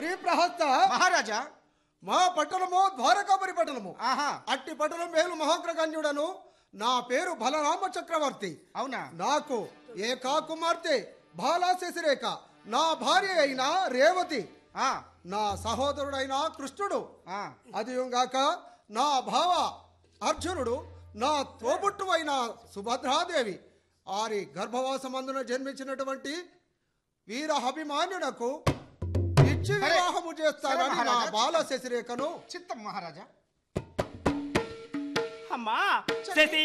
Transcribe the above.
శ్రీప్రహస్త మహారాజా మా పట్టణము ద్వారకాపురి పట్టణము ఆహా అట్టి పట్టణం మేలు మహోగ్రగణ్యుడను నా పేరు బలరామ చక్రవర్తి అవునా నాకు ఏకా కుమార్తె బాలా శశిరేఖ నా భార్య అయిన రేవతి ఆ, నా సహోదరుడైన కృష్ణుడు ఆ. అదిగాక నా భావ అర్జునుడు నా తోబుట్టువైన సుభద్రాదేవి ఆరి గర్భవాసమందున జన్మించినటువంటి వీర అభిమాన్యునకు ఇచ్చి సరే. వివాహము చేస్తానని సరే, నా మహారాజా. బాల శశిరేఖను చిత్తం మహారాజా అమ్మా శశి